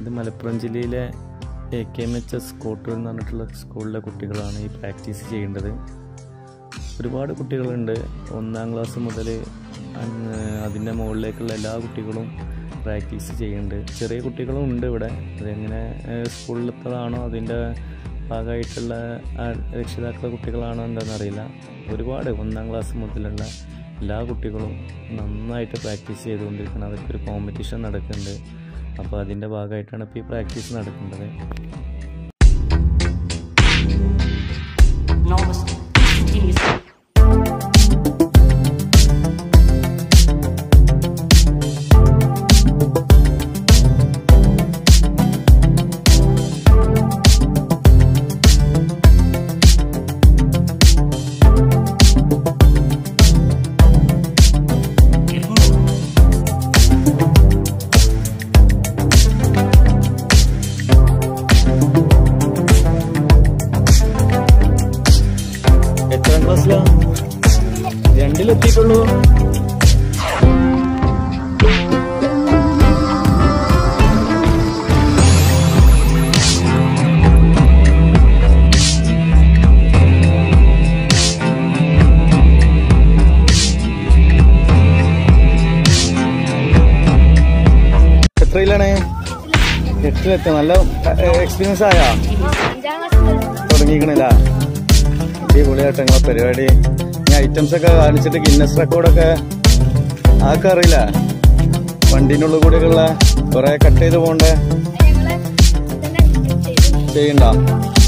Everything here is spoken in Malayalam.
ഇത് മലപ്പുറം ജില്ലയിലെ A K M H S Kottoor എന്ന് പറഞ്ഞിട്ടുള്ള സ്കൂളിലെ കുട്ടികളാണ് ഈ പ്രാക്ടീസ് ചെയ്യേണ്ടത് ഒരുപാട് കുട്ടികളുണ്ട് ഒന്നാം ക്ലാസ് മുതൽ അതിൻ്റെ മുകളിലേക്കുള്ള എല്ലാ കുട്ടികളും പ്രാക്ടീസ് ചെയ്യുന്നുണ്ട് ചെറിയ കുട്ടികളും ഉണ്ട് ഇവിടെ അതെങ്ങനെ ഏഹ്, സ്കൂളിലത്തതാണോ അതിൻ്റെ ഭാഗമായിട്ടുള്ള ആ രക്ഷിതാക്കളെ കുട്ടികളാണോ എന്താണെന്ന് അറിയില്ല ഒരുപാട് ഒന്നാം ക്ലാസ് മുതലുള്ള എല്ലാ കുട്ടികളും നന്നായിട്ട് പ്രാക്ടീസ് ചെയ്തുകൊണ്ടിരിക്കണം അതൊക്കെ ഒരു കോമ്പറ്റീഷൻ നടക്കുന്നുണ്ട് അപ്പോൾ അതിൻ്റെ ഭാഗമായിട്ടാണ് ഇപ്പോൾ ഈ പ്രാക്ടീസ് നടക്കേണ്ടത് Enormous instantaneous എത്രാം ക്ലാസ്സിലാ രണ്ടിലെത്തിയിട്ടുള്ളൂ എത്രയിലാണ് എട്ടിലെത്തി നല്ല എക്സ്പീരിയൻസ് ആയാ തുടങ്ങിക്കണില്ല അടിപൊളിയായിട്ട് നിങ്ങളെ പരിപാടി ഈ ഐറ്റംസ് ഒക്കെ കാണിച്ചിട്ട് ഗിന്നസ് റെക്കോർഡൊക്കെ ആർക്കും അറിയില്ല വണ്ടീൻ്റെ ഉള്ളിൽ കൂടെയൊക്കെയുള്ള കുറെ കട്ട് ചെയ്ത് പോകണ്ടേ ചെയ്യണ്ട